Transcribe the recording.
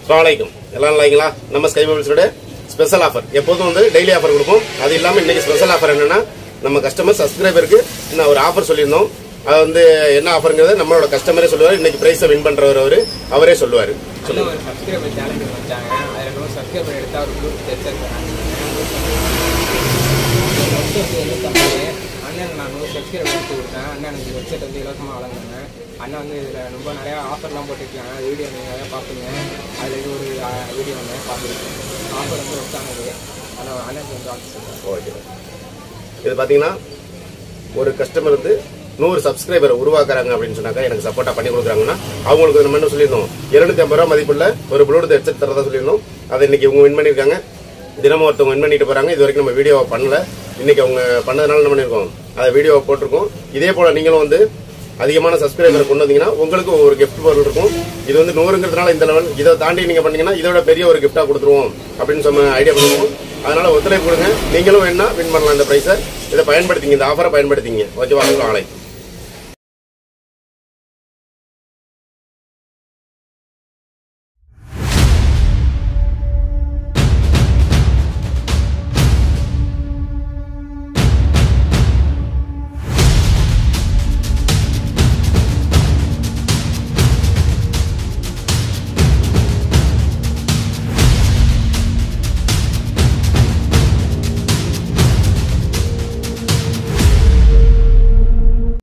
வலைக்கும் எல்லாம் நல்லாங்களா நம்ம ஸ்கை மொபைல்ஸோட ஸ்பெஷல் ஆஃபர் எப்போதும் வந்து டெய்லி ஆஃபர் கொடுப்போம் அது இல்லாமல் இன்னைக்கு ஸ்பெஷல் ஆஃபர் என்னன்னா நம்ம கஸ்டமர் சப்ஸ்கிரைபருக்கு நான் ஒரு ஆஃபர் சொல்லியிருந்தோம் அது வந்து என்ன ஆஃபருங்கிறத நம்மளோட கஸ்டமரே சொல்லுவார் இன்னைக்கு பிரைஸை வின் பண்றவர் அவரு அவரே சொல்லுவார் நல்ல ஒரு சப்ஸ்கிரைபர் சேலஞ்ச் வச்சாங்க அதில் நூறு சப்ஸ்கிரைபர் எடுத்தா ஒரு குரூப் வச்சிருக்காங்க அண்ணன் நான் நூறு சப்ஸ்கிரைபர் எடுத்து கொடுத்தேன் அண்ணன் எனக்கு வெப்சைட் வந்து இலவசமாக வழங்குங்க அண்ணன் வந்து இதில் ரொம்ப நிறையா ஆஃபர்லாம் போட்டுருக்காங்க வீடியோ நீங்கள் நிறையா பார்ப்பீங்க அதில் இது ஒரு வீடியோ ஒன்று பார்த்துருக்கேன் ஆஃபர் வந்து வச்சாங்க ஆனால் அண்ணன் வந்து ஆஃபர் சொல்கிறேன் ஓகே இது பார்த்தீங்கன்னா ஒரு கஸ்டமர் வந்து நூறு சப்ஸ்கிரைபர் உருவாக்குறாங்க அப்படின்னு சொன்னாக்கா எனக்கு சப்போர்ட்டா பண்ணி கொடுக்குறாங்கன்னா அவங்களுக்கு நம்ம என்ன சொல்லியிருந்தோம் இருநூத்தி ஐம்பது ரூபா மதிப்புள்ள ஒரு ப்ளூடூத் ஹெட்செட் தரதா சொல்லியிருந்தோம் அதை இன்னைக்கு இவங்க வின் பண்ணியிருக்காங்க தினமும் ஒருத்தவங்க வின் பண்ணிட்டு போறாங்க இது வரைக்கும் நம்ம வீடியோவை பண்ணல இன்னைக்கு அவங்க பண்ணதுனால என்ன பண்ணியிருக்கோம் அதை வீடியோவை போட்டிருக்கோம் இதே போல நீங்களும் வந்து அதிகமான சப்ஸ்கிரைபர் கொண்டு வந்தீங்கன்னா உங்களுக்கு ஒரு கிஃப்ட் பொருள் இருக்கும் இது வந்து நூறுங்கிறதுனால இந்த லெவல் இதை தாண்டி நீங்க பண்ணீங்கன்னா இதோட பெரிய ஒரு கிஃப்டா கொடுத்துருவோம் அப்படின்னு சொன்ன ஐடியா பண்ணுவோம் அதனால ஒத்துழைப்பு கொடுங்க நீங்களும் வேணா வின் பண்ணலாம் இந்த பிரைஸை இதை பயன்படுத்திங்க இந்த ஆஃபரை பயன்படுத்திங்க ஓகேவா ஆலை